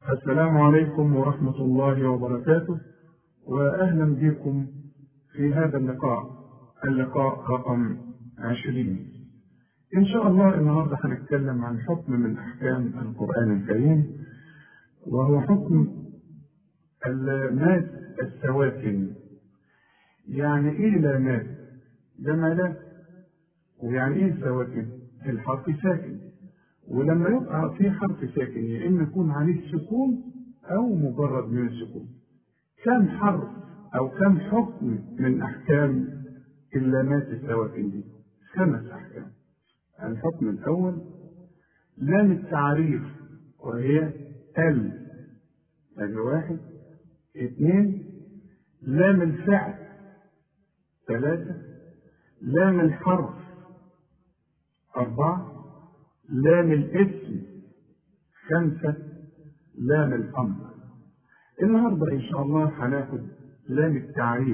السلام عليكم ورحمة الله وبركاته وأهلا بكم في هذا اللقاء اللقاء رقم عشرين إن شاء الله النهاردة هنتكلم عن حكم من أحكام القرآن الكريم وهو حكم اللامات السواكن يعني إيه لامات؟ جمالات ويعني إيه السواكن؟ الحرف ساكن ولما يبقى في حرف ساكن يا اما يكون عليه سكون او مجرد من السكون كم حرف او كم حكم من احكام اللامات السواكن دي خمس احكام الحكم الاول لام التعريف وهي ال ادي واحد اثنين لام الفعل ثلاثة لام الحرف أربعة لام الاسم خمسة لام الأمر النهاردة إن شاء الله هناخد لام التعريف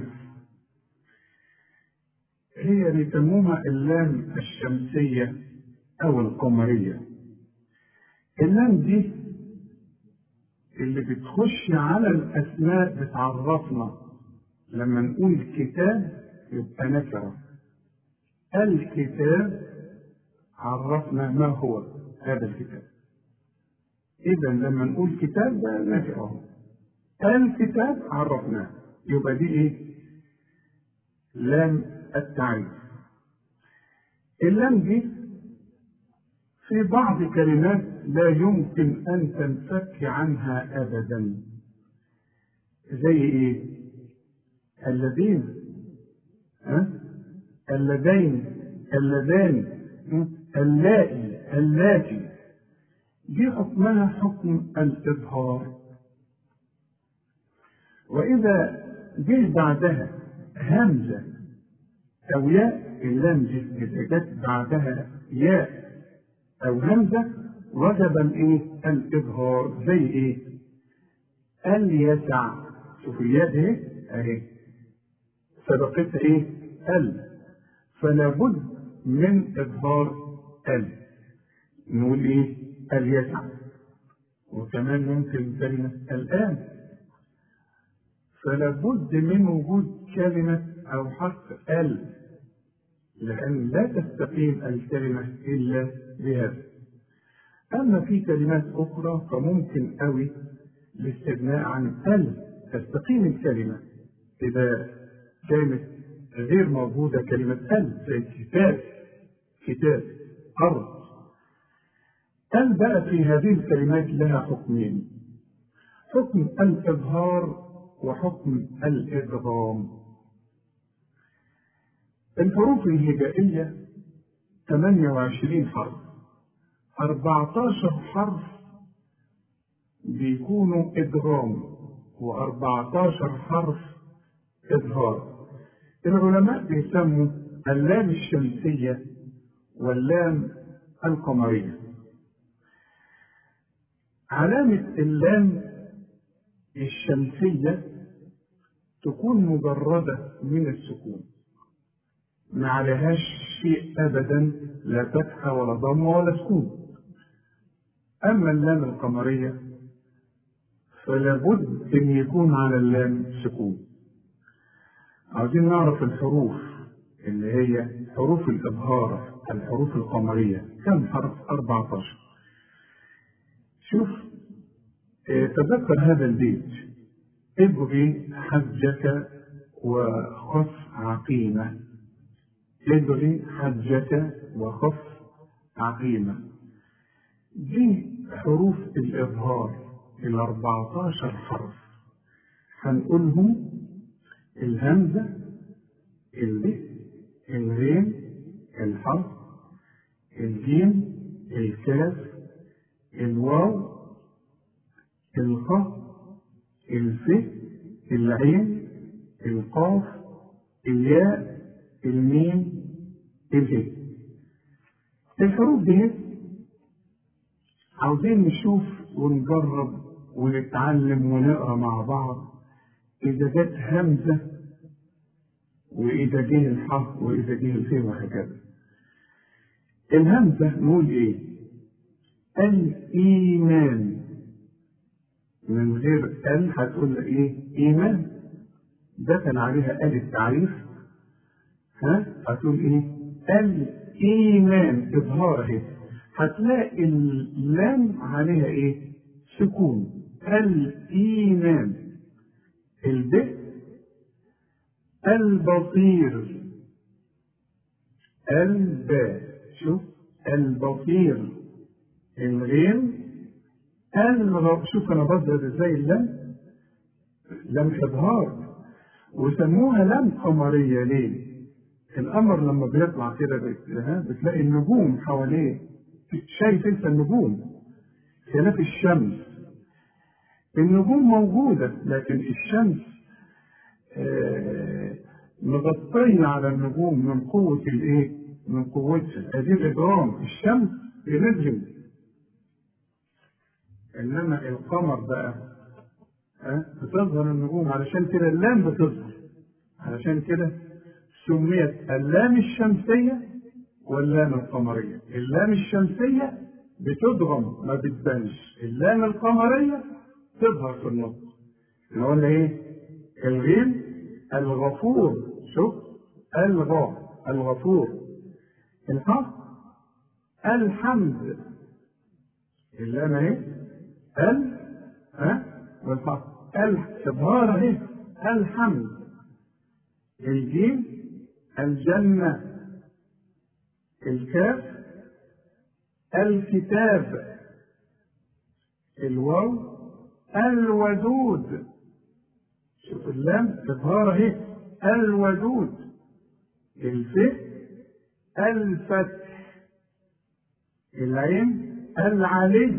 هي بيسموها اللام الشمسية أو القمرية اللام دي اللي بتخش على الأسماء بتعرفنا لما نقول كتاب يبقى نكرة الكتاب عرفنا ما هو هذا الكتاب إذا لما نقول كتاب ده نكرة الكتاب عرفناه يبقى دي إيه؟ لام التعريف اللام دي في بعض كلمات لا يمكن أن تنفك عنها أبدا زي إيه؟ الذين ها؟ اللذين اللذان اللائي اللاتي دي حكمها حكم الإظهار وإذا جه بعدها همزة أو ياء اللام دي إذا جت بعدها ياء أو همزة وجب الإيه؟ الإظهار زي إيه؟ اليسع شوف الياء دي أهي سبقتها إيه؟ ال فلا بد من إظهار ال نقول إيه؟ اليسع وكمان ممكن كلمة الآن فلا بد من وجود كلمة أو حرف ال لأن لا تستقيم الكلمة إلا بهذا أما في كلمات أخرى فممكن أوي الاستغناء عن ال تستقيم الكلمة إذا كانت غير موجودة كلمة ال زي كتاب كتاب أرض ال بقى في هذه الكلمات لها حكمين حكم الإظهار وحكم الإدغام الحروف الهجائية 28 حرف 14 حرف بيكونوا إدغام و14 حرف إظهار العلماء بيسموا اللام الشمسية واللام القمرية علامة اللام الشمسية تكون مجردة من السكون ما عليهاش شيء أبدا لا فتحة ولا ضمة ولا سكون أما اللام القمرية فلا بد أن يكون على اللام سكون عاوزين نعرف الحروف اللي هي حروف الإظهار الحروف القمرية كم حرف 14 شوف اه تذكر هذا البيت ابغي حجك وخف عقيمة ابغي حجك وخف عقيمة دي حروف الإظهار ال 14 حرف هنقولهم الهمزة الب الغين الحرف الجيم الكاف الواو الخاء الف العين القاف الياء الميم الهي الحروف دي عاوزين نشوف ونجرب ونتعلم ونقرا مع بعض إذا جت همزة وإذا جه الحرف وإذا جه الفي وهكذا. الهمزة نقول إيه؟ الإيمان غير ال هتقول ايه ايمان دخل عليها ال التعريف ها هتقول ايه الايمان اظهار اهي هتلاقي اللام عليها ايه سكون الايمان الب البصير الباء شوف البصير الغين الغ... شوف انا بظهر ازاي اللام لم اظهار وسموها لام قمريه ليه؟ القمر لما بيطلع كده بت... ها بتلاقي النجوم حواليه شايف انت النجوم خلاف الشمس النجوم موجوده لكن الشمس آه مغطية على النجوم من قوة الايه؟ من قوتها، هذه الإجرام، الشمس بنجم. إنما القمر بقى أه؟ بتظهر النجوم علشان كده اللام بتظهر. علشان كده سميت اللام الشمسية واللام القمرية. اللام الشمسية بتضغم ما بتبانش، اللام القمرية تظهر في النص. نقول ايه؟ الغين الغفور شوف الغا الغفور الحق الحمد اللام اهي ال ها والحق الاظهار اهي الحمد الجيم الجنة الكاف الكتاب الواو الودود شوف اللام تظهر اهي الودود الف الفتح العين العلي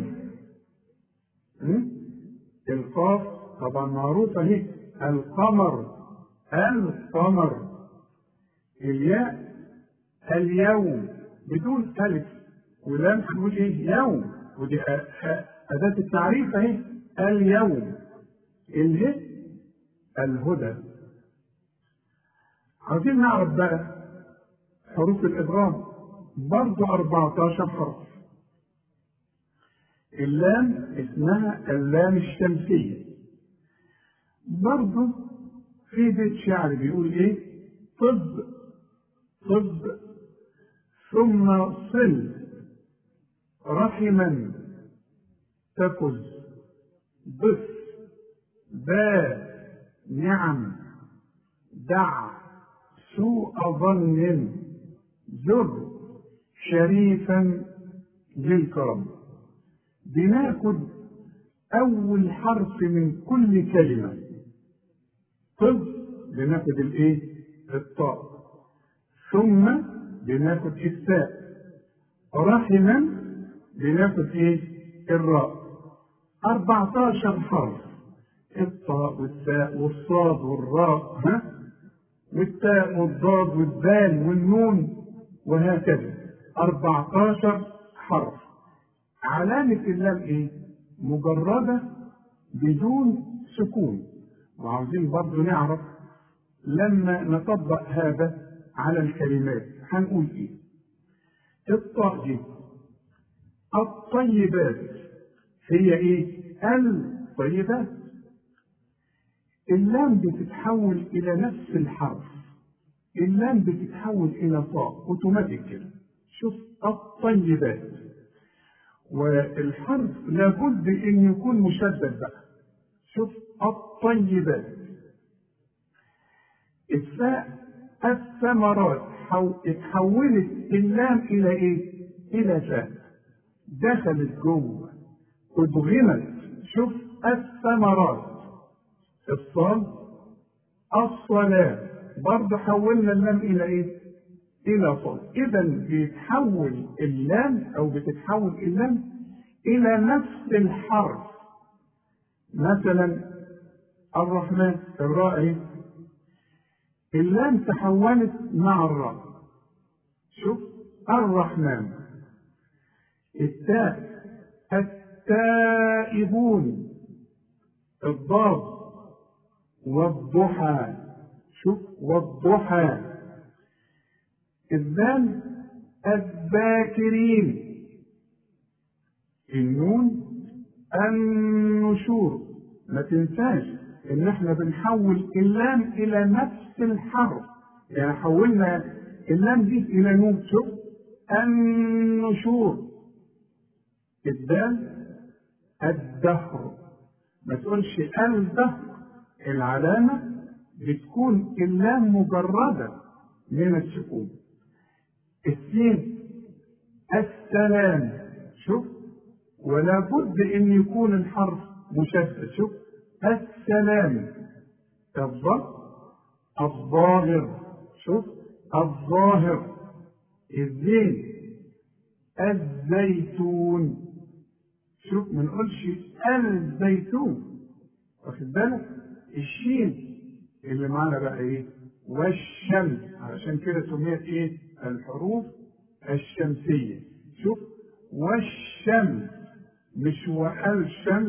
القاف طبعا معروفة اهي القمر القمر الياء اليوم بدون ألف ولام هنقول ايه يوم ودي أداة التعريف اهي اليوم اله الهدى عايزين نعرف بقى حروف الإدغام برضه 14 حرف اللام اسمها اللام الشمسية برضه في بيت شعر بيقول ايه طب طب ثم صل رحما تكز ضف با نعم دع سوء ظن زر شريفا للكرم بناخد أول حرف من كل كلمة طب بناخد الإيه؟ الطاء ثم بناخد الثاء رحما بناخد إيه؟ الراء 14 حرف الطاء والثاء والصاد والراء ها والتاء والضاد والدال والنون وهكذا 14 حرف علامة اللام ايه؟ مجردة بدون سكون وعاوزين برضه نعرف لما نطبق هذا على الكلمات هنقول ايه؟ الطاء دي الطيبات هي ايه؟ الطيبات اللام بتتحول الى نفس الحرف اللام بتتحول الى طاء اوتوماتيك كده شوف الطيبات والحرف لابد ان يكون مشدد بقى شوف الطيبات الفاء الثمرات حو... اتحولت اللام الى ايه الى فاء دخلت جوه ادغمت شوف الثمرات الصاد الصلاة برضه حولنا اللام إلى إيه؟ إلى صاد إذا بيتحول اللام أو بتتحول اللام إلى نفس الحرف مثلا الرحمن الراء إيه؟ اللام تحولت مع الراء شوف الرحمن التاء التائبون الضاد والضحى شوف والضحى الذال الذاكرين النون النشور ما تنساش ان احنا بنحول اللام الى نفس الحرف يعني حولنا اللام دي الى نون شوف النشور الدال الدهر ما تقولش الدهر العلامة بتكون اللام مجردة من السكون السين السلام شوف ولا بد ان يكون الحرف مشدد شوف السلام الضبط الظاهر شوف الظاهر الزين الزيتون شوف ما نقولش الزيتون واخد بالك الشين اللي معانا بقى ايه والشمس علشان كده سميت ايه الحروف الشمسية شوف والشمس مش والشمس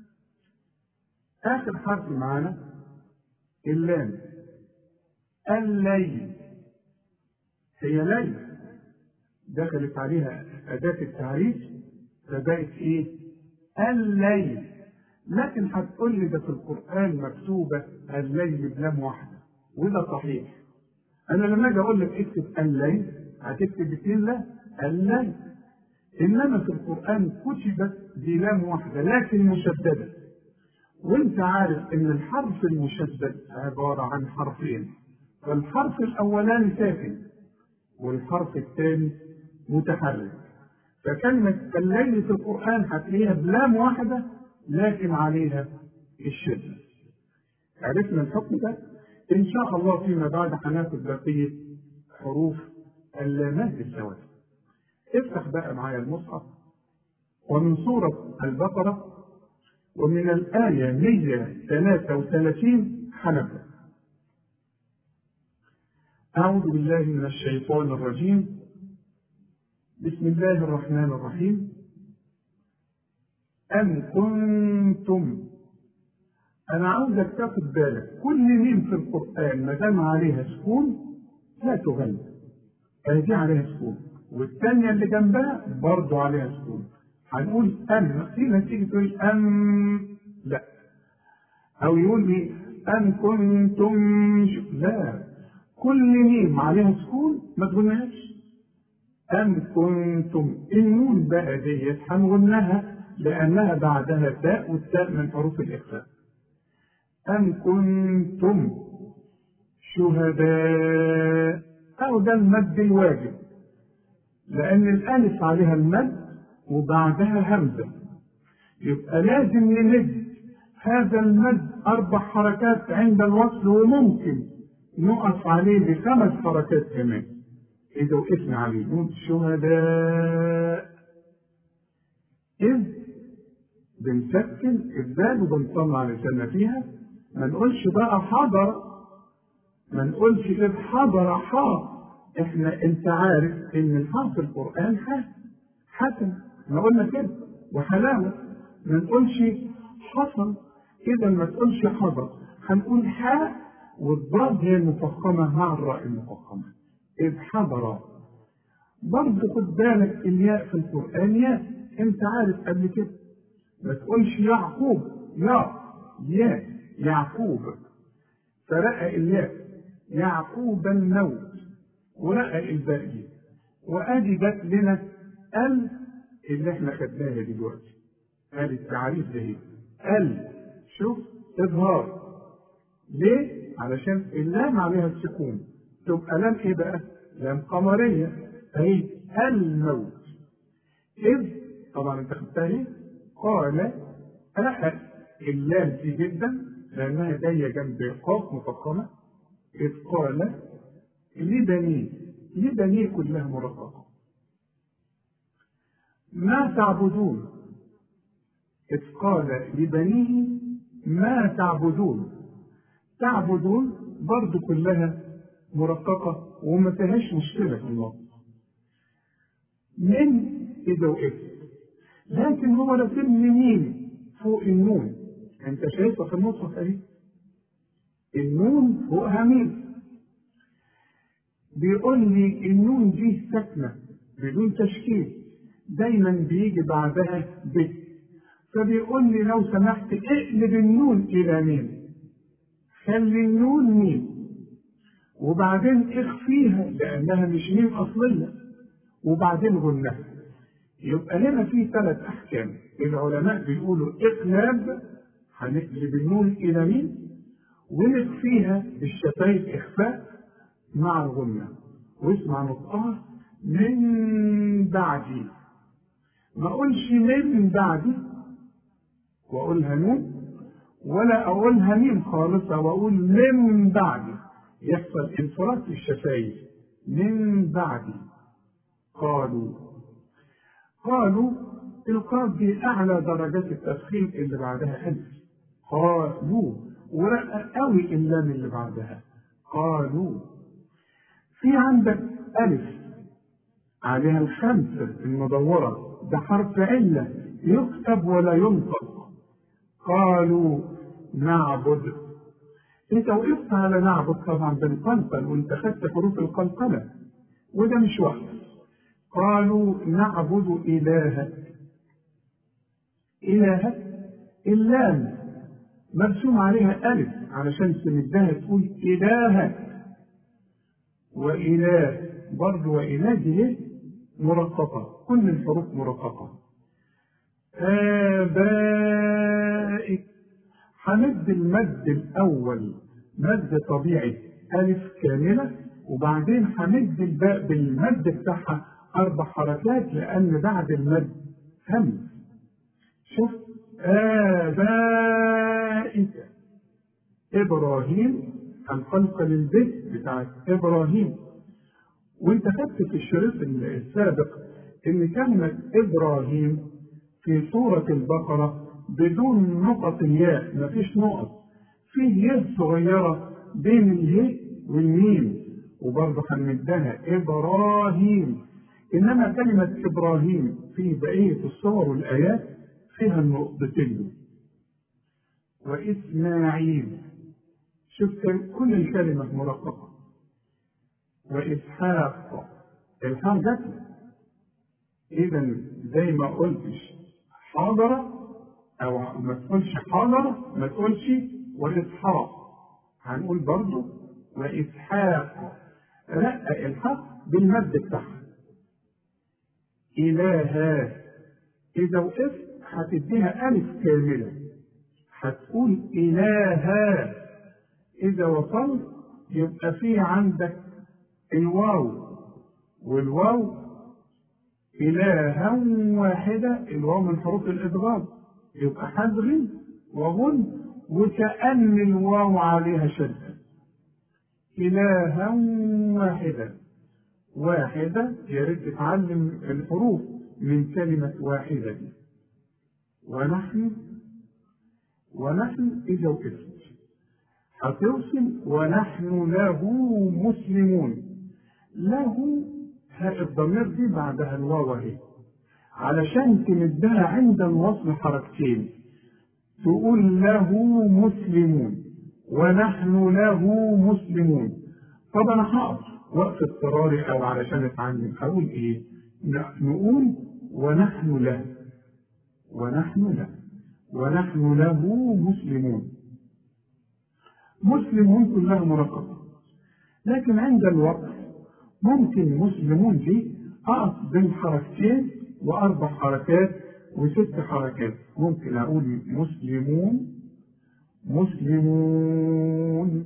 آخر حرف معانا اللام الليل هي ليل دخلت عليها أداة التعريف فبقت إيه؟ الليل لكن هتقول لي ده في القرآن مكتوبة الليل بلام واحدة وده صحيح أنا لما أجي أقول لك اكتب الليل هتكتب اتنين لا الليل إنما في القرآن كتبت بلام واحدة لكن مشددة وانت عارف ان الحرف المشدد عبارة عن حرفين فالحرف الاولاني ساكن والحرف الثاني متحرك فكلمة الليل في القرآن هتلاقيها بلام واحدة لكن عليها الشدة عرفنا الحكم ده إن شاء الله فيما بعد هناخد بقية حروف اللامات السواد افتح بقى معايا المصحف ومن سورة البقرة ومن الآية 133 حنبل أعوذ بالله من الشيطان الرجيم بسم الله الرحمن الرحيم أم كنتم أنا عاوزك تاخد بالك كل ميم في القرآن ما دام عليها سكون لا تغني دي عليها سكون والثانية اللي جنبها برضه عليها سكون هنقول أم في نتيجة تقول أم لا أو يقول لي أم كنتم لا كل ميم عليها سكون ما تقولهاش أم كنتم النون بقى ديت هنغنها لأنها بعدها تاء والتاء من حروف الإخفاء أم كنتم شهداء أو ده المد الواجب لأن الألف عليها المد وبعدها همزة يبقى لازم نمد هذا المد أربع حركات عند الوصل وممكن نقف عليه بخمس حركات كمان إذا وقفنا عليه نقول شهداء إذ بنسكن الدال وبنطلع لساننا فيها ما نقولش بقى حضر ما نقولش إذ حضر حا إحنا أنت عارف إن الحرف القرآن حا حسن احنا قلنا كده وحلاوة ما نقولش حصل كده ما تقولش حضر هنقول حاء والضاد هي المفخمة مع الراء المفخمة إذ حضر برضه خد بالك الياء في القرآن ياء أنت عارف قبل كده ما تقولش يعقوب يا ياء يعقوب فرقى الياء يعقوب الموت ورقى الباقي وادي جت لنا ال اللي احنا خدناها دلوقتي ال التعريف ده هي ال شوف اظهار ليه؟ علشان اللام عليها السكون تبقى لام ايه بقى؟ لام قمريه اهي الموت اذ طبعا انت خدتها ايه؟ قال أحد اللام دي جدا لأنها جاية جنب قاف مفخمة إذ قال لبنيه لبنيه كلها مرققة ما تعبدون إذ قال لبنيه ما تعبدون تعبدون برضو كلها مرققة وما فيهاش مشكلة في النص من إذا وقفت لكن هو رسم ميم فوق النون انت شايفها في المصحف اهي النون فوقها ميم بيقول لي النون دي ساكنه بدون تشكيل دايما بيجي بعدها ب فبيقول لي لو سمحت اقلب النون إلى ميم خلي النون ميم وبعدين اخفيها لأنها مش ميم أصلية وبعدين غنها يبقى هنا في ثلاث أحكام العلماء بيقولوا اقلاب هنقلب النون إلى ميم ونخفيها بالشفايف إخفاء مع الغنة واسمع نطقها من بعدي ما اقولش من بعدي واقولها نون ولا اقولها ميم خالص او اقول من بعدي يحصل انفراد في الشفايف من بعدي قالوا قالوا القاف دي اعلى درجات التفخيم اللي بعدها الف قالوا ورقق قوي اللام اللي بعدها قالوا في عندك ألف عليها الخمسة المدورة ده حرف علة يكتب ولا ينطق قالوا نعبد انت وقفت على نعبد طبعا بنقلقل وانت خدت حروف القلقلة وده مش وقت قالوا نعبد إلهك إلهك اللام مرسوم عليها ألف علشان تمدها تقول إلهك وإله برضه وإله دي مرققة كل الحروف مرققة آبائك هنمد المد الأول مد طبيعي ألف كاملة وبعدين هنمد الباء بالمد بتاعها أربع حركات لأن بعد المد همز شوف آبائك إبراهيم هنقلقل البيت بتاع إبراهيم وانت خدت في الشريط السابق ان كلمة ابراهيم في سورة البقرة بدون نقط الياء مفيش نقط فيه ياء صغيرة بين الياء والميم وبرضه هنمدها ابراهيم انما كلمة ابراهيم في بقية الصور والايات فيها النقطتين واسماعيل شفت كل الكلمة مرققة وإسحاق الحاء جت إذا زي ما قلتش حاضرة أو ما تقولش حاضرة ما تقولش وإسحاق هنقول برضو وإسحاق لا الحق بالمد بتاعها إلها إذا وقفت هتديها ألف كاملة هتقول إلها إذا وصلت يبقى في عندك الواو والواو إلها واحدة الواو من حروف الإدغام يبقى حذر وغن وكأن الواو عليها شدة إلها واحدة واحدة يا ريت تتعلم الحروف من كلمة واحدة دي ونحن ونحن إذا وقفت هتوصل ونحن له مسلمون له هاء الضمير دي بعدها الواو اهي علشان تمدها عند الوصل حركتين تقول له مسلمون ونحن له مسلمون طب انا هقف وقت اضطراري او علشان اتعلم اقول ايه نقول ونحن له ونحن له ونحن له مسلمون مسلمون كلها مرقبة لكن عند الوقف ممكن مسلمون دي أقف بين حركتين وأربع حركات وست حركات ممكن أقول مسلمون مسلمون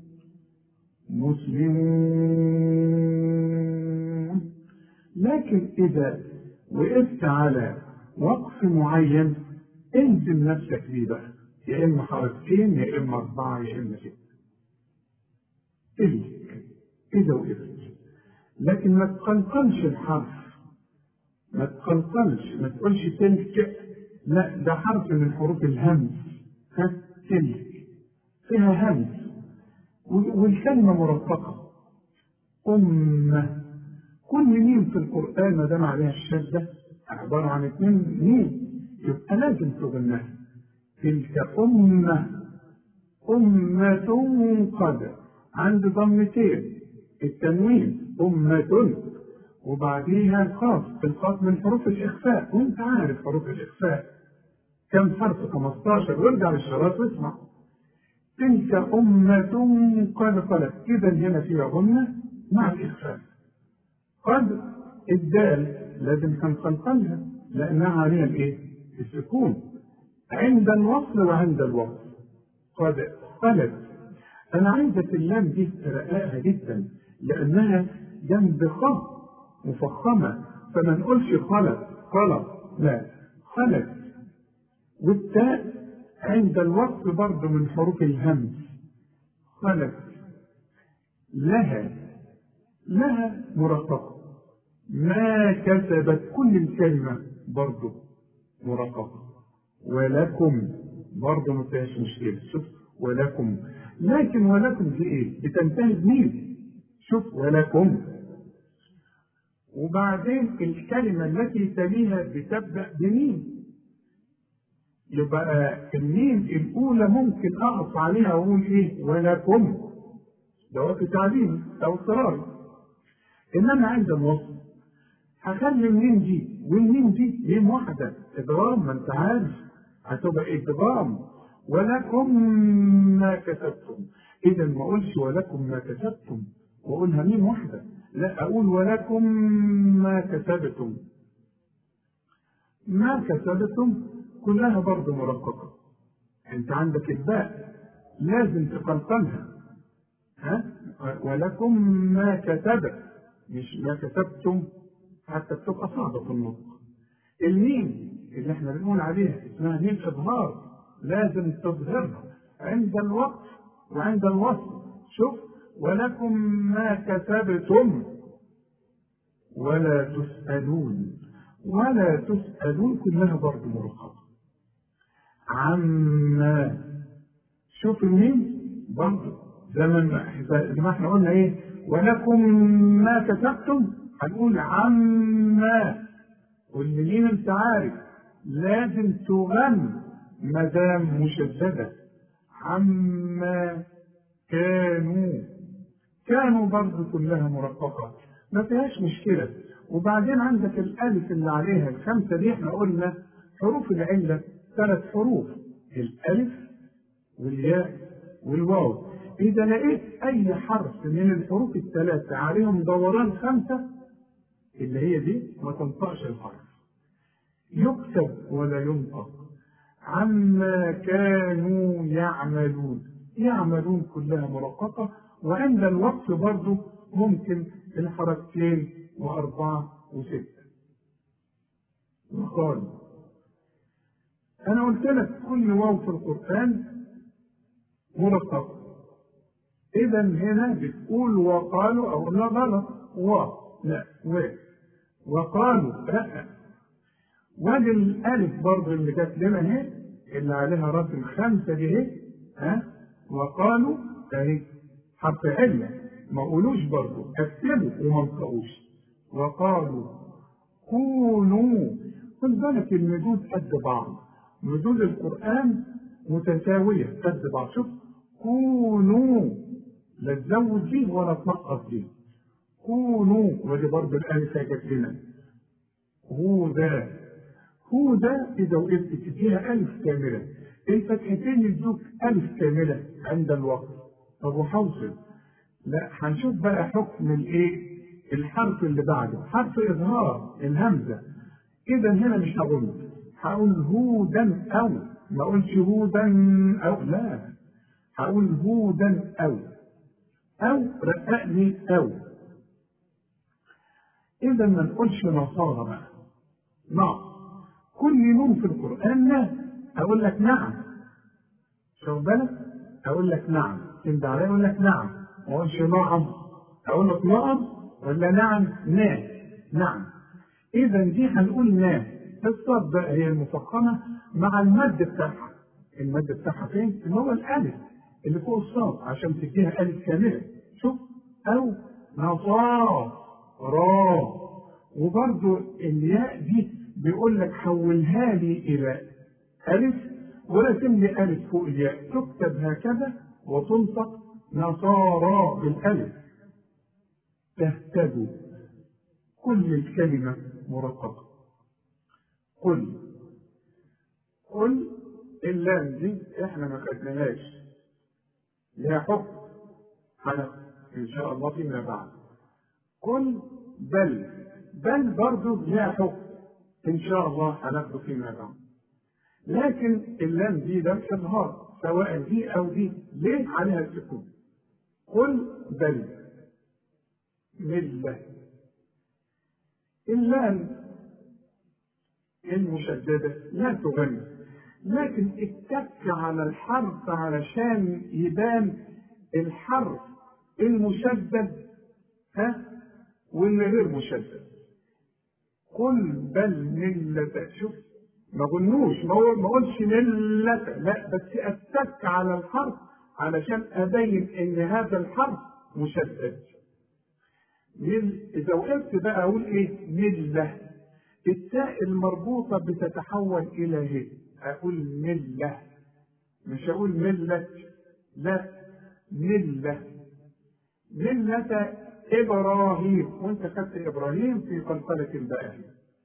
مسلمون لكن إذا وقفت على وقف معين انزل نفسك بيه بقى يا إما حركتين يا إما أربعة يا إما ستة تلك إذا وقفت لكن ما تقلقلش الحرف ما تقلقلش ما تقولش تلك لا ده حرف من حروف الهمز ها تلك فيها همز والكلمة مرققة أمة كل ميم في القرآن ما دام عليها الشدة عبارة عن اثنين ميم يبقى لازم تغنها تلك أمة أمة قد عند ضمتين التنوين أمة وبعديها القاف القاف من حروف الإخفاء وأنت عارف حروف الإخفاء كم حرف 15 وارجع للشراط واسمع تلك أمة قد خلت إذا هنا فيها غنة مع الإخفاء قد الدال لازم تنقلقلها لأنها عليها الإيه؟ السكون عند الوصل وعند الوصل قد خلت أنا عايزة اللام دي ترقاها جدا لأنها جنب خ مفخمة فما نقولش خلت خلط لا خلت والتاء عند الوقف برضه من حروف الهمز خلت لها لها مرققة ما كسبت كل الكلمة برضه مرققة ولكم برضه ما فيهاش مشكلة شوف ولكم لكن ولكم في ايه؟ بتنتهي بمين؟ شوف ولكم وبعدين الكلمة التي تليها بتبدأ بمين؟ يبقى الميم الأولى ممكن أقف عليها وأقول إيه؟ ولكم ده وقت تعليم أو اضطرار إنما عند الوصف هخلي الميم دي والميم دي ميم واحدة إدغام ما أنت عارف هتبقى إدغام ولكم ما كسبتم إذا ما أقولش ولكم ما كسبتم وأقولها ميم واحدة لا أقول ولكم ما كسبتم ما كسبتم كلها برضه مرققة انت عندك الباء لازم تقلقلها ها ولكم ما كتبت مش ما كتبتم حتى بتبقى صعبة في النطق الميم اللي احنا بنقول عليها اسمها ميم اظهار لازم تظهرها عند الوقت وعند الوصل شوف ولكم ما كتبتم ولا تسألون ولا تسألون كلها برضه مرققة عما شوف الميم برضه زي ما احنا قلنا ايه ولكم ما كتبتم هنقول عما والميم انت عارف لازم تغم ما دام مشدده عما كانوا كانوا برضه كلها مرققه ما فيهاش مشكله وبعدين عندك الالف اللي عليها الخمسه دي احنا قلنا حروف العله ثلاث حروف الألف والياء والواو إذا لقيت أي حرف من الحروف الثلاثة عليهم دوران خمسة اللي هي دي ما تنطقش الحرف يكتب ولا ينطق عما كانوا يعملون يعملون كلها مرققة وعند الوقت برضه ممكن الحركتين وأربعة وستة وقالوا أنا قلت لك كل واو في القرآن مرقق إذا هنا بتقول وقالوا أو لا غلط و لا و وقالوا لا وادي الألف برضه اللي جت لنا اهي اللي عليها راس الخمسة دي اهي ها وقالوا اهي حرف علة ما قولوش برضه اكتبوا وما انطقوش وقالوا كونوا خد بالك المدود قد بعض مدود القرآن متساوية قد بعض شوف كونوا لا تزود دي ولا تنقص دي كونوا ودي برضه الألف جت لنا هوذا هوذا إذا وقفت تديها ألف كاملة الفتحتين يدوك ألف كاملة عند الوقت طب وحوصل لا هنشوف بقى حكم الايه الحرف اللي بعده حرف إظهار الهمزة إذا هنا مش هقول هقول هودا أو ما أقولش هودا أو لا هقول هودا أو أو رققني أو إذا ما نقولش نصارى بقى نعم كل نون في القرآن لا أقول لك نعم شوف بالك أقول لك نعم تنده عليا أقول لك نعم ما أقولش نعم أقول لك نعم ولا نعم نا نعم إذا دي هنقول نا الصاد بقى هي المفخمة مع المد بتاعها المد بتاعها فين؟ اللي هو الألف اللي فوق الصاد عشان تديها ألف كاملة شوف أو نصارى را وبرضو الياء دي بيقول لك حولها لي إلى ألف ورسم لي ألف فوق الياء تكتب هكذا وتنطق نصارى بالألف تهتدوا كل الكلمة مرققة قل قل اللام دي احنا ما خدناهاش لها حكم هناخد ان شاء الله فيما بعد قل بل بل برضه لها حكم ان شاء الله هناخده فيما بعد لكن اللام دي لم اظهار سواء دي او دي ليه عليها السكون قل بل مله اللام المشدده لا تغني لكن اتك على الحرف علشان يبان الحرف المشدد ها واللي غير مشدد قل بل ملة شوف ما قلنوش ما قلش ملة لا بس اتك على الحرف علشان ابين ان هذا الحرف مشدد اذا وقفت بقى اقول ايه مله التاء المربوطه بتتحول الى هي اقول مله مش اقول مله لا مله مله ابراهيم وانت خدت ابراهيم في قلقله الباء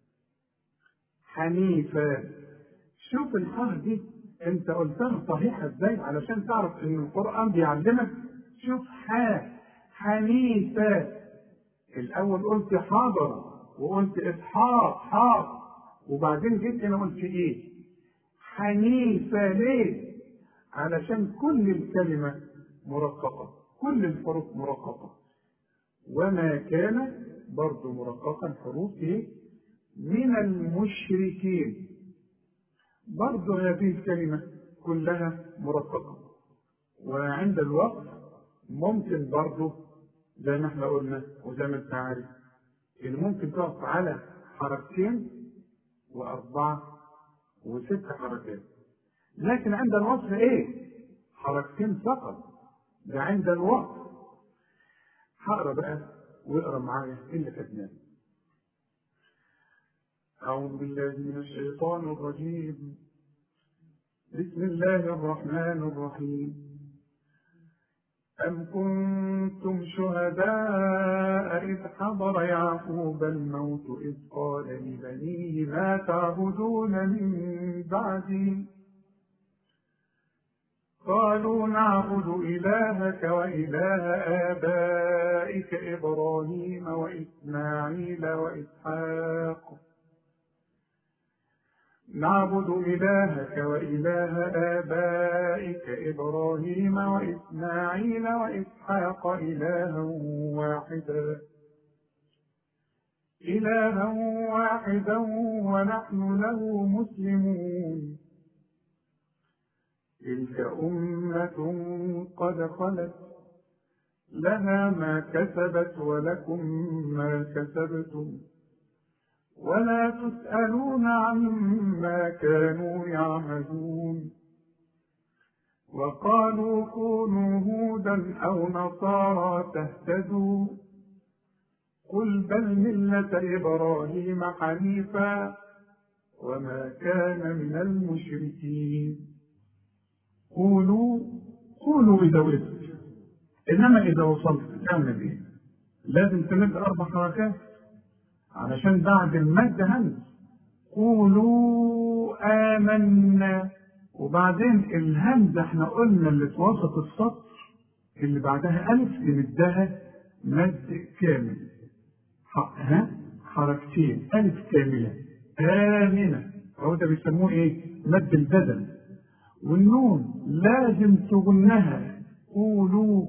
حنيفا شوف الحاء دي انت قلتها صحيحه ازاي علشان تعرف ان القران بيعلمك شوف حا حنيفا الاول قلت حاضر وقلت اسحاق حاضر وبعدين جيت هنا قلت ايه حنيفه ليه علشان كل الكلمه مرققه كل الحروف مرققه وما كان برضه مرققا حروف ايه من المشركين برضه هذه الكلمه كلها مرققه وعند الوقت ممكن برضه زي ما احنا قلنا وزي ما انت عارف اللي ممكن تقف على حركتين وأربعة وست حركات لكن عند الوصف إيه؟ حركتين فقط ده عند الوقف هقرا بقى واقرا معايا اللي كتبناه أعوذ بالله من الشيطان الرجيم بسم الله الرحمن الرحيم أم كنتم شهداء إذ حضر يعقوب الموت إذ قال لبنيه ما تعبدون من بعدي قالوا نعبد إلهك وإله آبائك إبراهيم وإسماعيل وإسحاق نعبد إلهك وإله آبائك إبراهيم وإسماعيل وإسحاق إلها واحدا إلها واحدا ونحن له مسلمون تلك أمة قد خلت لها ما كسبت ولكم ما كسبتم ولا تسألون عما كانوا يعملون وقالوا كونوا هودا أو نصارى تهتدوا قل بل ملة إبراهيم حنيفا وما كان من المشركين قولوا قولوا إذا وقفت إنما إذا وصلت تعمل إيه؟ لازم تمد أربع حركات علشان بعد المد همز قولوا آمنا وبعدين الهمزة احنا قلنا اللي في وسط السطر اللي بعدها ألف نمدها مد كامل ها حركتين ألف كاملة آمنة هو ده بيسموه إيه؟ مد البدن والنون لازم تغنها قولوا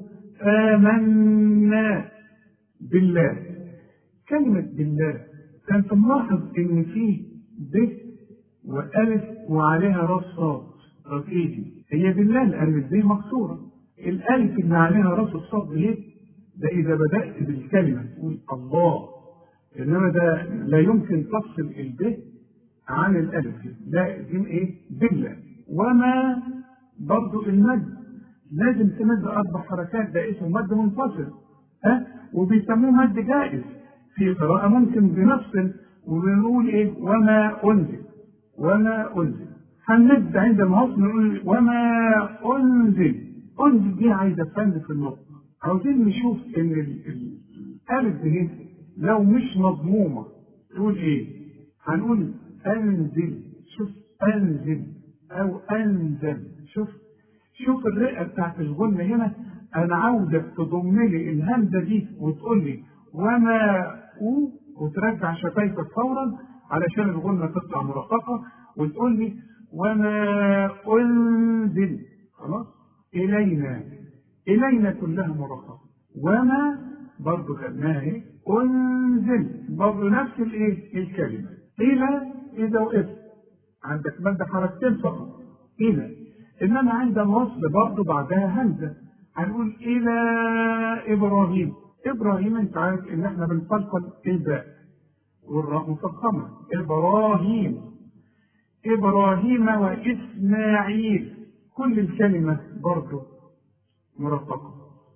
آمنا بالله كلمة بالله كان تلاحظ إن فيه ب وألف وعليها راس صاد رفيدي هي بالله لأن الب مكسورة الألف اللي عليها راس الصاد دي ده إذا بدأت بالكلمة تقول الله إنما ده لا يمكن تفصل الب عن الألف لا دي إيه؟ بالله وما برضو المد لازم تمد أربع حركات ده اسمه مد منفصل ها وبيسموه مد جائز في قراءة ممكن بنفصل وبنقول إيه وما أنزل وما أنزل هنمد عند الوصل نقول وما أنزل أنزل دي عايزة فن في النطق عاوزين نشوف إن الألف دي لو مش مضمومة تقول إيه؟ هنقول أنزل شوف أنزل أو أنزل شوف شوف الرئة بتاعت الغنة هنا أنا عاوزك تضم لي الهمزة دي وتقول لي وما أو وترجع شفايفك فورا علشان الغنة تطلع مرققة وتقول لي وما أنزل خلاص إلينا إلينا كلها مرققة وما برضه خدناها إيه أنزل برضه نفس الإيه الكلمة إلى إذا وقفت عندك مادة حركتين فقط إلى إنما عند الوصل برضه بعدها همزة هنقول إلى إبراهيم إبراهيم أنت عارف إن إحنا بنفلفل الباء والراء مفخمة إبراهيم إبراهيم وإسماعيل كل الكلمة برضه مرققة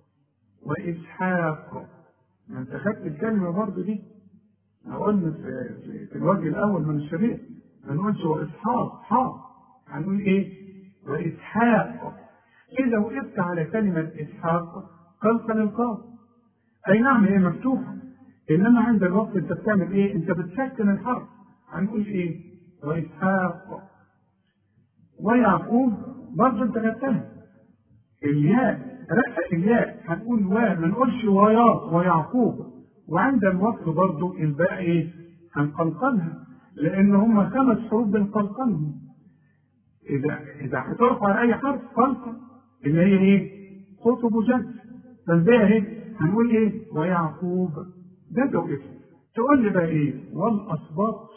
وإسحاق ما أنت خدت الكلمة برضه دي قلنا في, في, في الوجه الأول من الشريط ما نقولش وإسحاق حاق هنقول إيه؟ وإسحاق إذا وقفت على كلمة إسحاق قلقل القاف أي نعم هي مفتوحة إنما عند الوقت أنت بتعمل إيه؟ أنت بتسكن الحرف هنقول إيه؟ وإسحاق ويعقوب برضه أنت خدتها الياء رقق الياء هنقول و ما نقولش ويا ويعقوب وعند الوقت برضه الباء إيه؟ هنقلقلها لأن هم خمس حروف بنقلقلهم إذا إذا هترفع أي حرف قلقل اللي هي إيه؟ قطب جد فالباء إيه؟ هنقول إيه؟ ويعقوب ده ده اسم تقول لي بقى إيه؟ والأسباط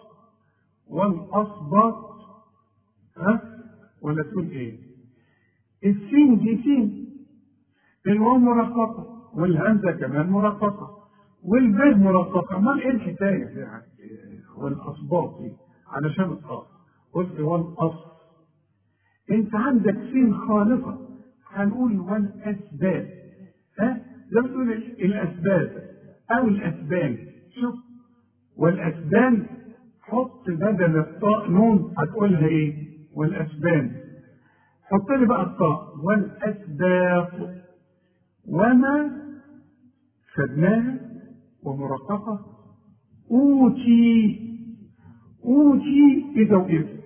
والأسباط ها؟ ولا تقول إيه؟ السين دي سين الواو مرققة والهمزة كمان مرققة والباء مرققة امال ايه الحكاية يعني والأسباط دي علشان الأصل قلت والأصل أنت عندك سين خالصة هنقول والأسباب ها زي ما تقول الأسباب أو الأسبان شوف والأسبان حط بدل الطاء نون هتقولها إيه؟ والأسبان حط لي بقى الطاء والأسباط وما خدناها ومرققة أوتي أوتي إذا وقفت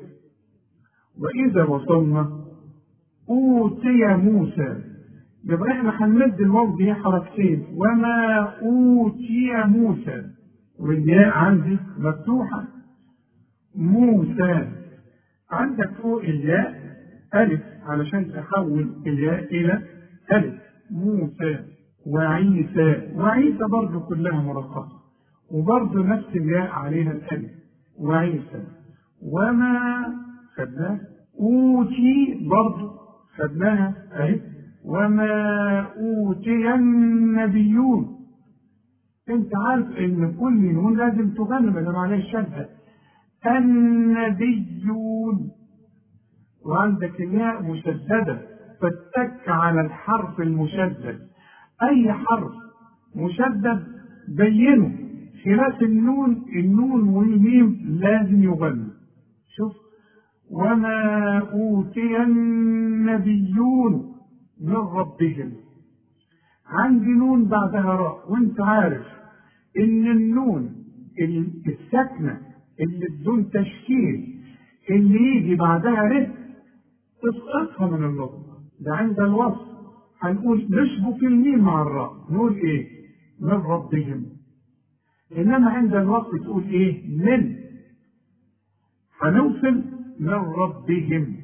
وإذا وصلنا أوتي موسى يبقى إحنا هنمد الواو دي حركتين وما أوتي موسى والياء عندي مفتوحة موسى عندك فوق الياء ألف علشان تحول الياء إلى ألف موسى وعيسى وعيسى برضه كلها مرققة وبرضه نفس الياء عليها الألف وعيسى وما خدناه أوتي برضه خدناها أهي وما أوتي النبيون أنت عارف إن كل نون لازم تغنى ما دام عليه الشبهة النبيون وعندك الياء مشددة فاتك على الحرف المشدد أي حرف مشدد بينه خلاف النون النون والميم لازم يغنى شوف وما أوتي النبيون من ربهم عندي نون بعدها راء وانت عارف ان النون الساكنة اللي بدون تشكيل اللي يجي بعدها ره تسقطها من اللغة ده عند الوصف هنقول نشبك الميم مع الراء نقول ايه من ربهم انما عند الوصف تقول ايه من هنوصل من ربهم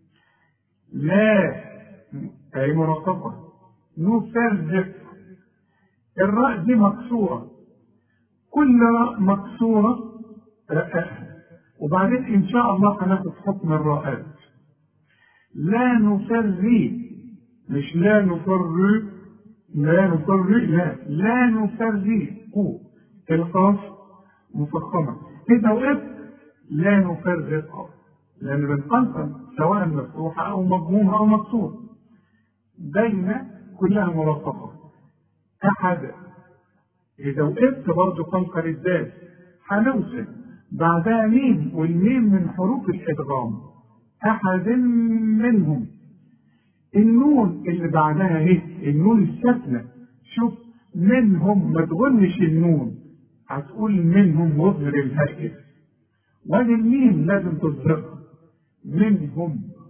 لا اي مرققة نفرق الراء دي مكسورة كل راء مكسورة رققها وبعدين ان شاء الله هناخد حكم الراءات لا نفرق مش لا نفرق لا نفرق لا لا نفرق القاف مفخمة إذا وقفت لا نفرق لأن بنقلقل سواء مفتوحة أو مضمومة أو مكسورة بين كلها مرققة أحد إذا وقفت برضه قلقل الذات هنوصل بعدها ميم والميم من حروف الإدغام أحد منهم النون اللي بعدها ايه النون الساكنة شوف منهم ما تغنش النون هتقول منهم واظهر الهاء وادي الميم لازم تظهرها منهم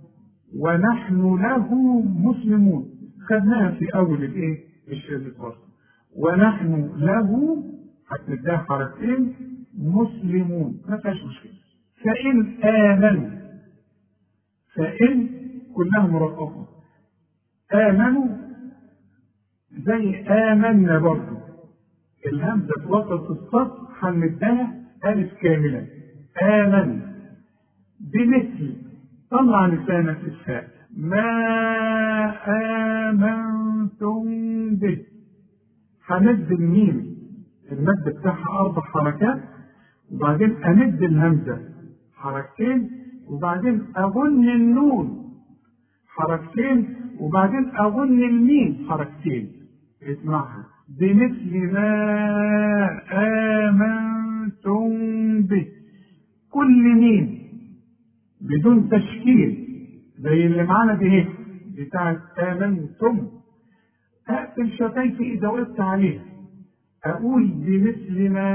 ونحن له مسلمون خدناها في اول الايه الشريط برضه ونحن له هتديها حركتين مسلمون ما فيهاش مشكله فان امنوا فان كلها مرققه امنوا زي امنا برضه الهمزه في وسط السطر هنمدها الف كامله امن بمثل طلع لسانك الفاء ما آمنتم به همد الميم المد بتاعها أربع حركات وبعدين أمد الهمزة حركتين وبعدين أغن النون حركتين وبعدين أغن الميم حركتين اسمعها بمثل ما آمنتم به كل ميم بدون تشكيل زي اللي معانا دي هيك بتاعت آمنتم أقفل شفايفي إذا وقفت عليها أقول بمثل ما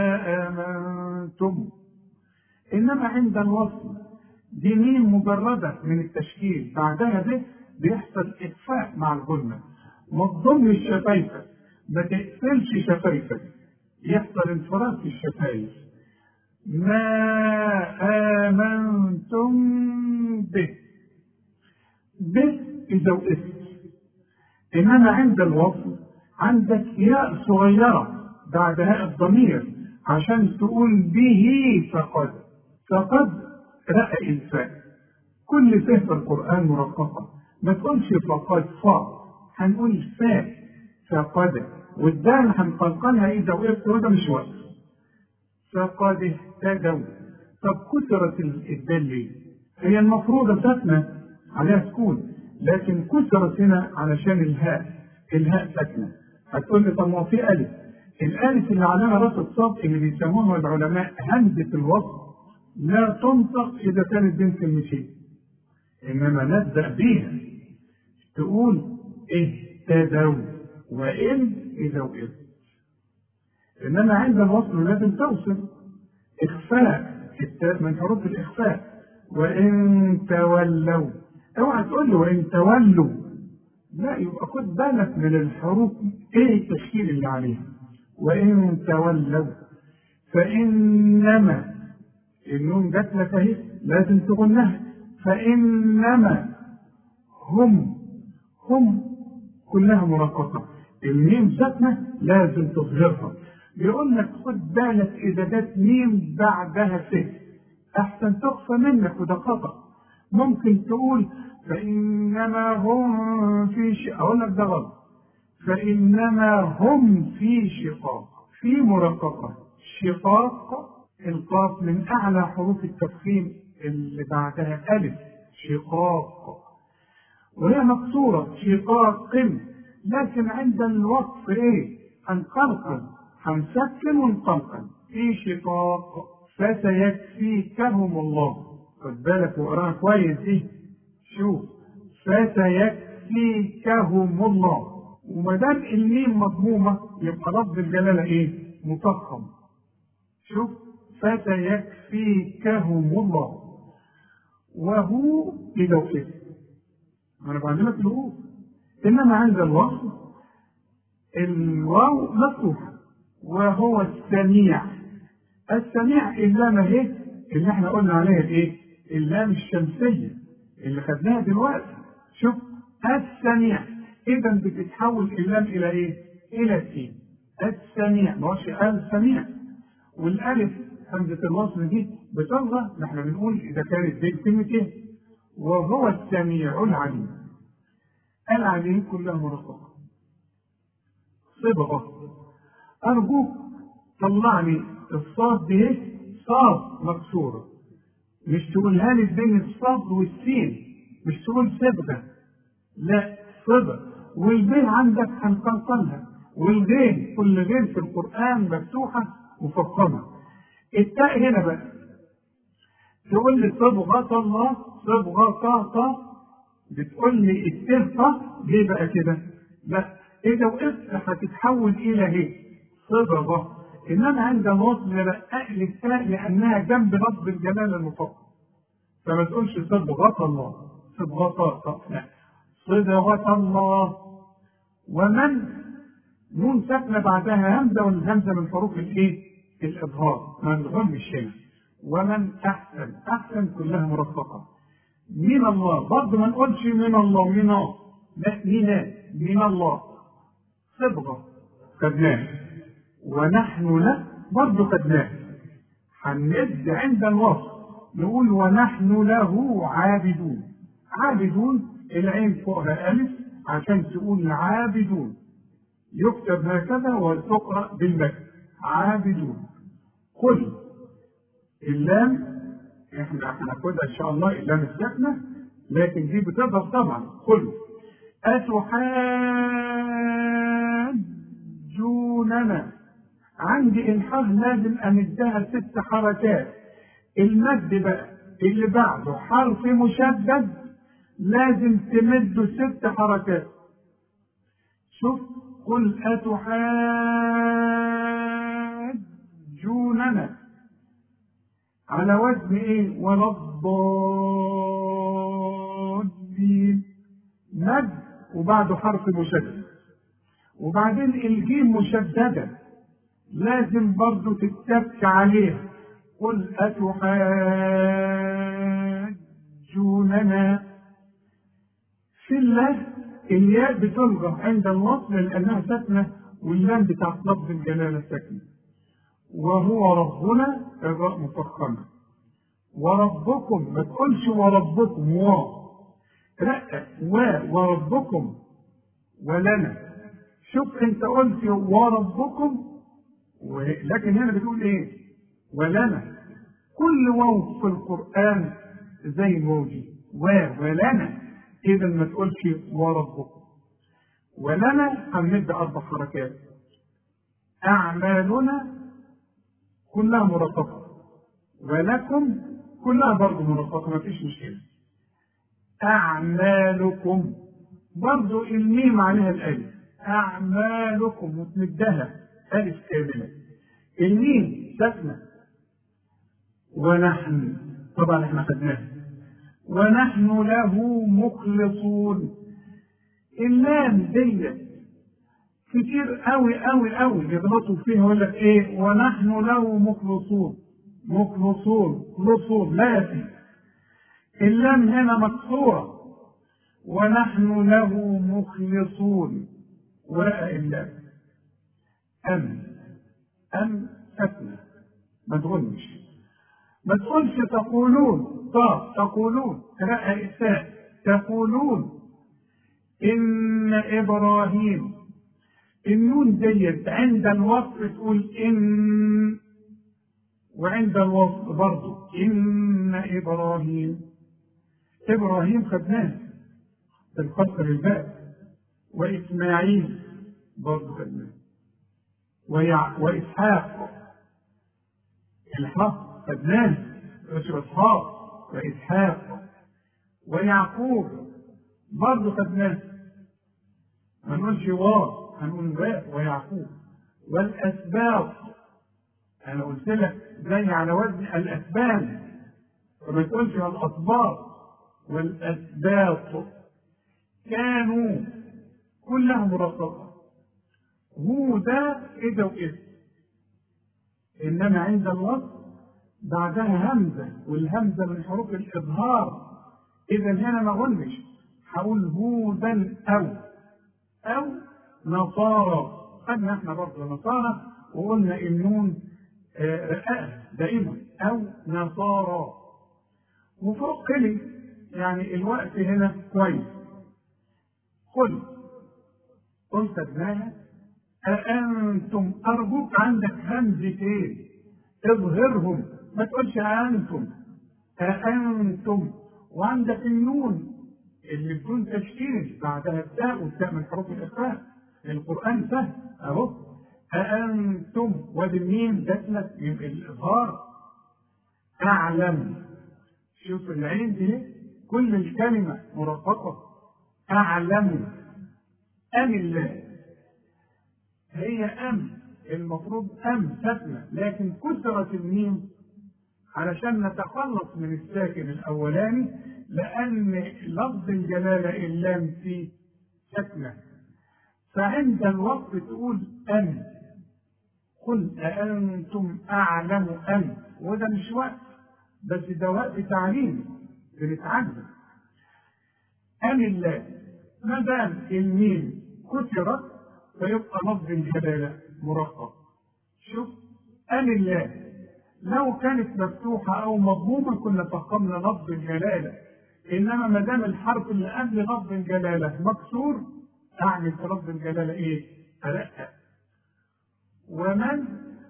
آمنتم إنما عند الوصل دي ميم مجردة من التشكيل بعدها ده بيحصل إخفاء مع الغنة ما تضمش شفايفك ما تقفلش شفايفك يحصل انفراد في الشفايف ما آمنتم به به إذا وقفت إنما عند الوصل عندك ياء صغيرة بعد هاء الضمير عشان تقول به فقد فقد رأى الفاء كل فه في القرآن مرققة ما تقولش فقد فاء هنقول فاء فقد والدال هنقلقلها إذا وقفت وده مش وقف فقد اهتدوا طب كسرت الدال ليه؟ هي المفروضة ساكنة عليها سكون لكن كسرت هنا علشان الهاء الهاء ساكنة هتقول لي طب ما في ألف الألف اللي عليها راس الصاد اللي بيسموها العلماء همزة الوصل لا تنطق إذا كانت بين كلمتين إنما نبدأ بيها تقول اهتدوا وإن إذا وقفت إنما عند الوصل لازم توصل إخفاء من حروف الإخفاء وإن تولوا اوعى تقول له وإن تولوا لا يبقى خد بالك من الحروف إيه التشكيل اللي عليها وإن تولوا فإنما النون جات لك أهي لازم تغنها فإنما هم هم كلها مرققة الميم ساكنة لازم تظهرها بيقول لك خد بالك إذا جت ميم بعدها س أحسن تخفى منك وده خطأ ممكن تقول فإنما هم في ش... أقول لك ده غلط فإنما هم في شقاق في مرققة شقاق القاف من أعلى حروف التفخيم اللي بعدها ألف شقاق وهي مكسورة شقاق لكن عند الوقف إيه؟ هنقلقل هنسكن ونقلقل في شقاق فسيكفيكهم الله خد بالك واقراها كويس دي شوف فسيكفيكهم الله وما دام الميم مضمومه يبقى لفظ الجلاله ايه؟ مفخم شوف فسيكفيكهم الله وهو إذا وقف أنا بعلمك الهو إنما عند الوصف الواو مفتوحة وهو السميع السميع اللام اهي اللي احنا قلنا عليها الايه؟ اللام الشمسية اللي خدناها دلوقتي شوف السميع إذا بتتحول اللام إلى إيه؟ إلى السين السميع ما هوش السميع والألف همزة الوصل دي بتظهر نحن بنقول إذا كانت بين كلمتين وهو السميع العليم العليم كلها مرققة صبغة أرجوك طلع لي الصاد دي صاد مكسورة مش تقولها لي بين الصاد والسين مش تقول صبغة لا صبغة والبين عندك هنقلقلها والغين كل غين في القرآن مفتوحة مفخمة التاء هنا بقى تقول لي صبغة الله صبغة طه بتقول لي التاء ليه بقى كده؟ لا إذا وقفت هتتحول إلى هي صبغة إنما عند الوصل رقق لي التاء لأنها جنب لفظ الجلال المفخم فما تقولش صبغة الله صبغة لا صبغة الله ومن نون ساكنة بعدها همزة والهمزة من حروف الايه؟ الإظهار ما نغمش هنا ومن أحسن أحسن كلها مرفقة من الله برضه ما نقولش من الله من لا من من الله صبغة خدناه ونحن له برضه خدناه هنمد عند الوصف نقول ونحن له عابدون عابدون العين فوقها ألف عشان تقول عابدون يكتب هكذا وتقرأ بالمد عابدون قل اللام احنا هناخدها ان شاء الله اللام الساكنه لكن دي بتظهر طبعا قل أتحاجوننا عندي الحاء لازم أمدها ست حركات المد بقى اللي بعده حرف مشدد لازم تمده ست حركات شوف قل أتحاجوننا على وزن ايه ولا الضالين مد وبعده حرف مشدد وبعدين الجيم مشددة لازم برضو تتك عليها قل أتحاجوننا في الله الياء بتلغى عند الوصل لأنها ساكنة واللام بتاعت لفظ الجلالة ساكنة وهو ربنا الراء مفخمة وربكم ما تقولش وربكم و لا و وربكم ولنا شوف انت قلت وربكم لكن هنا بتقول ايه ولنا كل واو في القرآن زي الواو دي و ولنا اذا ما تقولش وربكم ولنا هنمد اربع حركات اعمالنا كلها مرققة ولكم كلها برضه مرققة ما فيش مشكلة أعمالكم برضه الميم عليها الألف أعمالكم وتمدها ألف كاملة الميم ساكنة ونحن طبعا احنا خدناها ونحن له مخلصون اللام ديت كتير قوي قوي قوي يغلطوا فيها يقول لك ايه ونحن له مخلصون مخلصون مخلصون لا يفي اللام هنا مكسوره ونحن له مخلصون وراء اللام أم أم سكنة ما تغنش ما تقولش تقولون طا تقولون قراءة إساء تقولون إن إبراهيم النون ديت عند الوصف تقول إن وعند الوصف برضه إن إبراهيم إبراهيم خدناه بالقصر الباء وإسماعيل برضه خدناه ويع... وإسحاق الحق خدناه مش إسحاق وإسحاق ويعقوب برضه خدناه ما نقولش واو هنقول باء ويعقوب والأسباط أنا قلت لك زي على وزن الأسبان وما تقولش الأسباط والأسباط كانوا كلها مرققة هو ده إذا وإذا إنما عند الوصف بعدها همزة والهمزة من حروف الإظهار إذا هنا ما قلنش هقول هودا أو أو نصارى خدنا احنا برضه نصارى وقلنا النون رقاقة دائما أو نصارى وفوق كلي يعني الوقت هنا كويس قل قل خدناها أأنتم أرجوك عندك همزتين اظهرهم ما تقولش أنتم أأنتم وعندك النون اللي بدون تشكيل بعدها التاء والتاء من حروف الإخفاء القرآن سهل أهو أأنتم والميم دخلت من الإظهار أعلم شوف العين دي كل الكلمة مرققة أعلم أم الله هي أم المفروض أم ساكنة لكن كسرت الميم علشان نتخلص من الساكن الأولاني لأن لفظ الجلالة اللام فيه سكنة فعند الوقت تقول أن قل أأنتم أعلم أم وده مش وقت بس ده وقت تعليم بنتعلم أم الله ما دام الميم كسرت فيبقى لفظ الجلالة مرقق شوف أم الله لو كانت مفتوحة أو مضمومة كنا فهمنا لفظ الجلالة إنما ما دام الحرف اللي قبل لفظ الجلالة مكسور أعمل في لفظ الجلالة إيه؟ أرقق ومن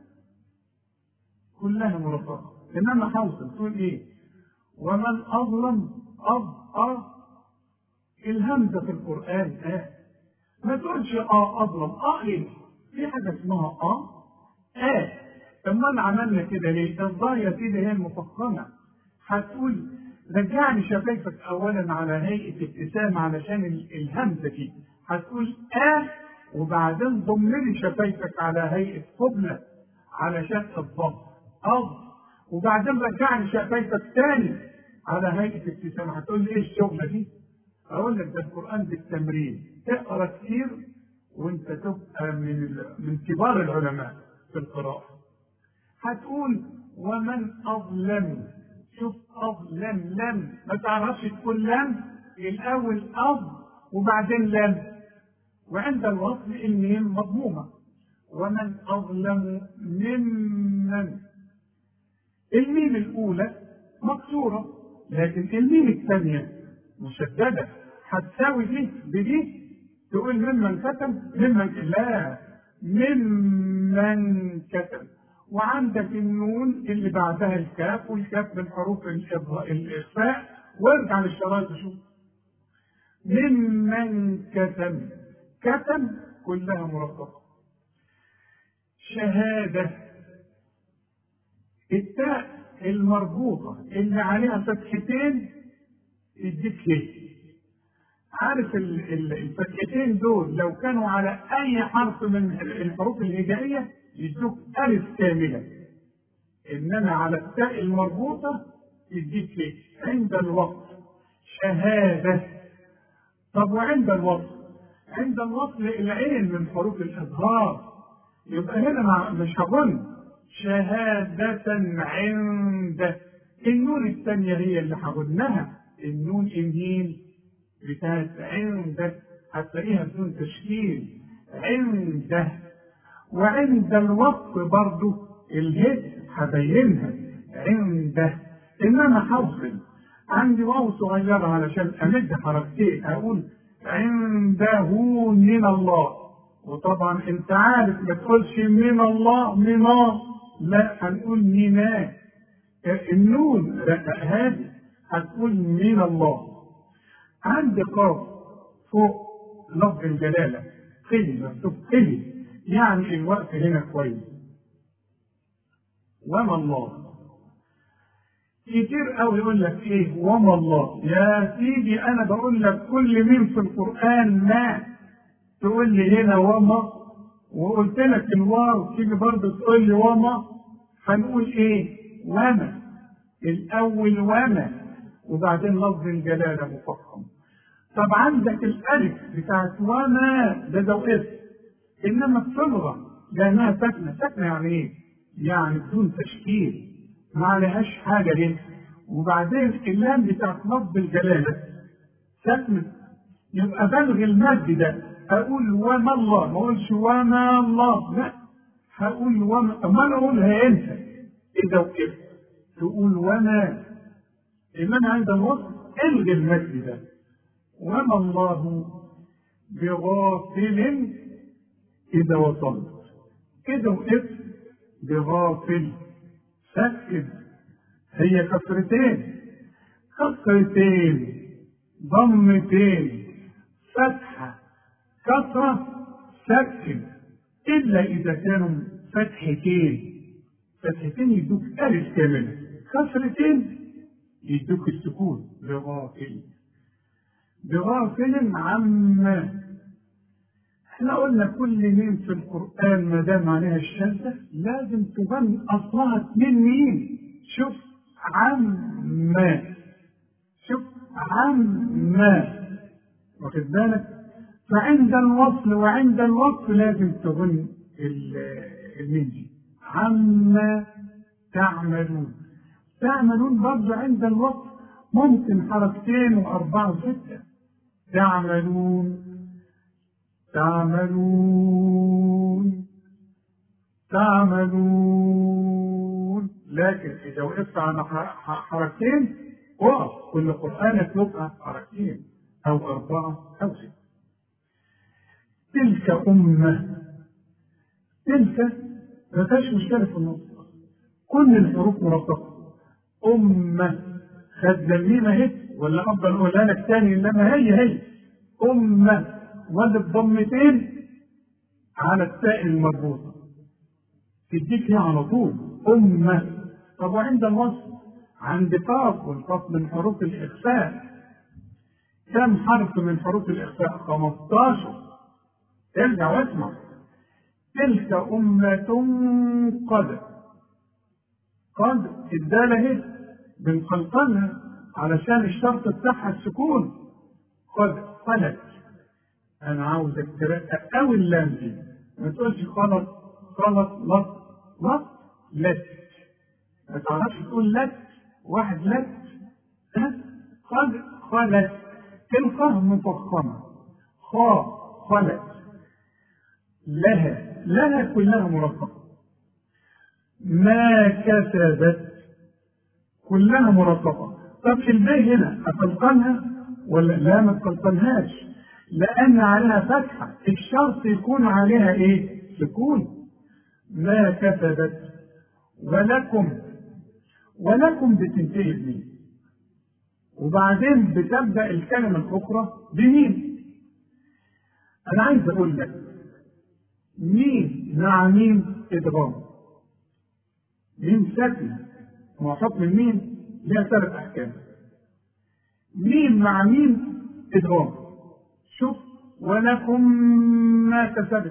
كلها مرققة إنما حوصل تقول إيه؟ ومن أظلم أض أ الهمزة في القرآن آه ما تقولش آه أظلم آه إيه؟ في حاجة اسمها آه آه أمال عملنا كده ليه؟ الظاهر يا سيدي هي المفخمة هتقول رجعني شفايفك أولا على هيئة ابتسامة علشان الهمزة دي هتقول آه وبعدين ضم لي شفايفك على هيئة قبلة علشان الضم أض وبعدين رجعني شفايفك تاني على هيئة ابتسامة هتقول لي إيه الشغلة دي؟ أقول لك ده القرآن بالتمرين تقرا كتير وأنت تبقى من من كبار العلماء في القراءة. هتقول ومن أظلم شوف أظلم لم ما تعرفش تقول لم الأول أظ وبعدين لم وعند الوصل الميم مضمومة ومن أظلم ممن الميم الأولى مكسورة لكن الميم الثانية مشددة هتساوي دي بدي تقول ممن كتم ممن لا ممن كتم وعندك النون اللي بعدها الكاف والكاف من حروف الإخفاء وارجع للشرايط شوف ممن كتم كتم كلها مرققة شهادة التاء المربوطة اللي عليها فتحتين يديك ليه عارف الفتحتين دول لو كانوا على أي حرف من الحروف الهجائية يدوك ألف كاملة إنما على التاء المربوطة يديك ليه عند الوقت شهادة طب وعند الوصل عند الوصل العين من حروف الإظهار يبقى هنا مش هظن شهادة عند النون الثانية هي اللي هقولناها النون النيل بتاعت عند هتلاقيها بدون تشكيل عنده وعند الوقت برضو الهد هبينها عنده انما حوصل عندي واو صغيرة علشان امد حركتين اقول عنده من الله وطبعا انت عارف ما تقولش من الله من لا هنقول منا النون هذه هتقول من الله عندي قاف فوق لفظ الجلالة قلي مكتوب قلي يعني الوقت هنا كويس وما الله كتير قوي يقول لك ايه وما الله يا سيدي انا بقول لك كل مين في القران ما تقول لي هنا وما وقلت لك الواو تيجي برضه تقول لي وما هنقول ايه وما الاول وما وبعدين لفظ الجلاله مفخم طب عندك الالف بتاعت وما ده ده اسم انما الصبغه لانها ساكنه ساكنه يعني ايه؟ يعني بدون تشكيل ما عليهاش حاجه ليه؟ وبعدين اللام بتاعت لفظ الجلاله ساكنه يبقى بلغ المد ده اقول وما الله ما اقولش وما الله لا هقول وما امال اقولها انت اذا وكده تقول وما انما عند الوصف الغي المد ده وما الله بغافل إذا وصلت كده وقفت بغافل سكن هي كسرتين كسرتين ضمتين فتحة كسرة سكن إلا إذا كانوا فتحتين فتحتين يدوك ألف كاملة كسرتين يدوك السكون بغافل بغافل عما احنا قلنا كل ميم في القرآن ما دام عليها الشدة لازم تبان أصلها اتنين ميم شوف عما شوف عما واخد بالك فعند الوصل وعند الوقف لازم تغن الميم دي عما تعملون تعملون برضه عند الوقف ممكن حركتين وأربعة وستة تعملون تعملون تعملون لكن إذا وقفت على حركتين وقف كل قرآنك يبقى حركتين أو أربعة أو ستة تلك أمة تلك ما فيهاش مشكلة في النص كل الحروف مرققة أمة خد جميلة اهي ولا أفضل أقولها لك تاني إنما هي هي أمة ولا بضمتين على التاء المربوطة تديك هي على طول أمة طب وعند الوصف عند قاف والقاف من حروف الإخفاء كم حرف من حروف الإخفاء 15 ارجع واسمع تلك أمة قد قد الدالة اهي بنقلقلها علشان الشرط بتاعها السكون قد قلت انا عاوزك ترقق قوي اللام دي ما تقولش غلط غلط لط لط لت ما تعرفش تقول لت واحد لت ها قد خلت القاف مفخمه خا خلت لها لها كلها مرققه ما كسبت كلها مرققه طب الباء هنا اتلقنها ولا لا ما تلقنهاش لان عليها فتحه الشرط يكون عليها ايه سكون ما كسبت ولكم ولكم بتنتهي بمين وبعدين بتبدا الكلمه الاخرى بمين انا عايز اقول لك مين مع مين ادغام مين ساكنه مع حكم المين لها ثلاث احكام مين مع مين ادغام شوف ولكم ما كسبت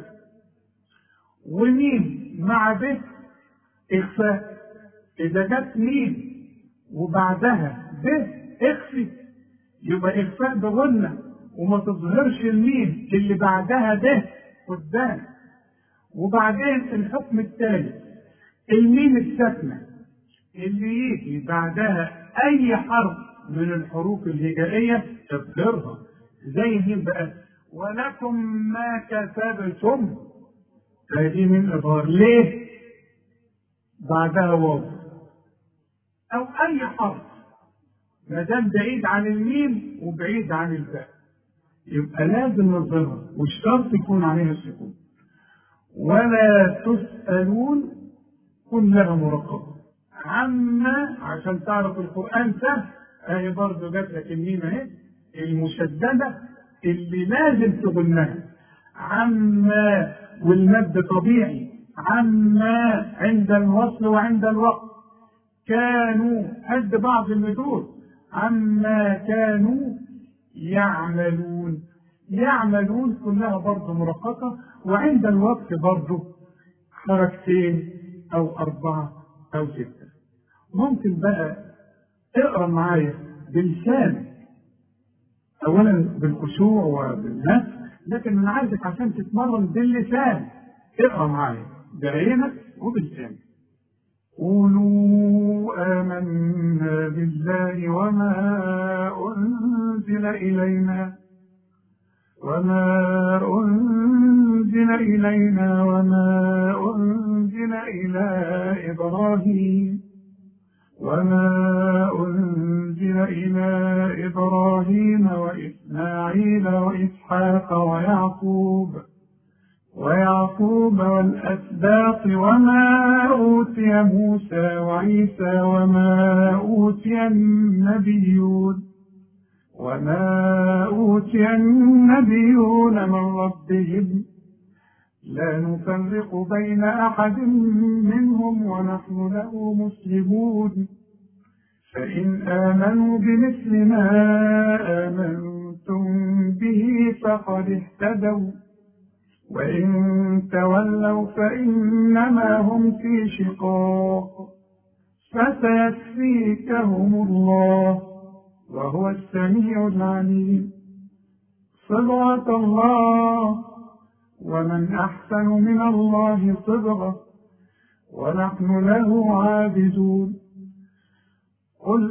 ومين مع به اخفاء اذا جت مين وبعدها به اخفي يبقى اخفاء بغنى وما تظهرش الميم اللي بعدها به قدام وبعدين الحكم الثالث الميم الساكنه اللي يجي بعدها اي حرف من الحروف الهجائيه تظهرها زي مين بقى ولكم ما كسبتم هذه من اظهار ليه بعدها واو او اي حرف ما دام بعيد عن الميم وبعيد عن الباء يبقى لازم نظهرها والشرط يكون عليها السكون ولا تسألون كلها مرقبة عما عشان تعرف القرآن سهل اهي برضه جات لك الميم اهي المشددة اللي لازم تغنها عما والمد طبيعي عما عند الوصل وعند الوقت كانوا قد بعض المدود عما كانوا يعملون يعملون كلها برضه مرققة وعند الوقت برضه حركتين أو أربعة أو ستة ممكن بقى اقرا معايا بلسانك أولا بالخشوع وبالنفس لكن أنا عايزك عشان تتمرن باللسان اقرا معايا بعينك وبلسانك قولوا آمنا بالله وما أنزل إلينا وما أنزل إلينا وما أنزل إلى إبراهيم وما أنزل إلى إبراهيم وإسماعيل وإسحاق ويعقوب ويعقوب والأسباط وما أوتي موسى وعيسى وما أوتي النبيون وما أوتي النبيون من ربهم لا نفرق بين أحد منهم ونحن له مسلمون فإن آمنوا بمثل ما آمنتم به فقد اهتدوا وإن تولوا فإنما هم في شقاق فسيكفيكهم الله وهو السميع العليم صبغة الله ومن أحسن من الله صبغة ونحن له عابدون قل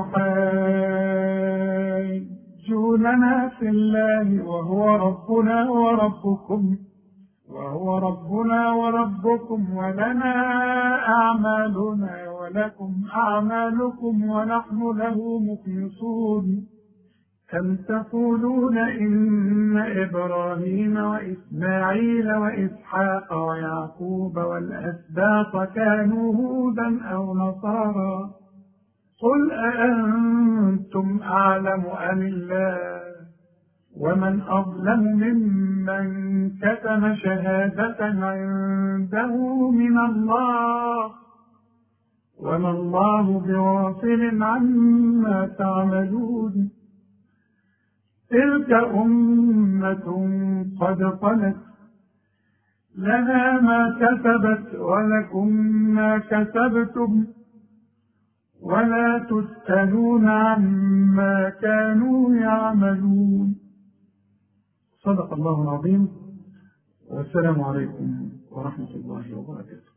أتحاجوننا في الله وهو ربنا وربكم وهو ربنا وربكم ولنا أعمالنا ولكم أعمالكم ونحن له مخلصون أم تقولون إن إبراهيم وإسماعيل وإسحاق ويعقوب والأسباط كانوا هودا أو نصارى قل أأنتم أعلم أم الله ومن أظلم ممن كتم شهادة عنده من الله وما الله بغافل عما تعملون تلك أمة قد خلت لها ما كسبت ولكم ما كسبتم ولا تسألون عما كانوا يعملون صدق الله العظيم والسلام عليكم ورحمة الله وبركاته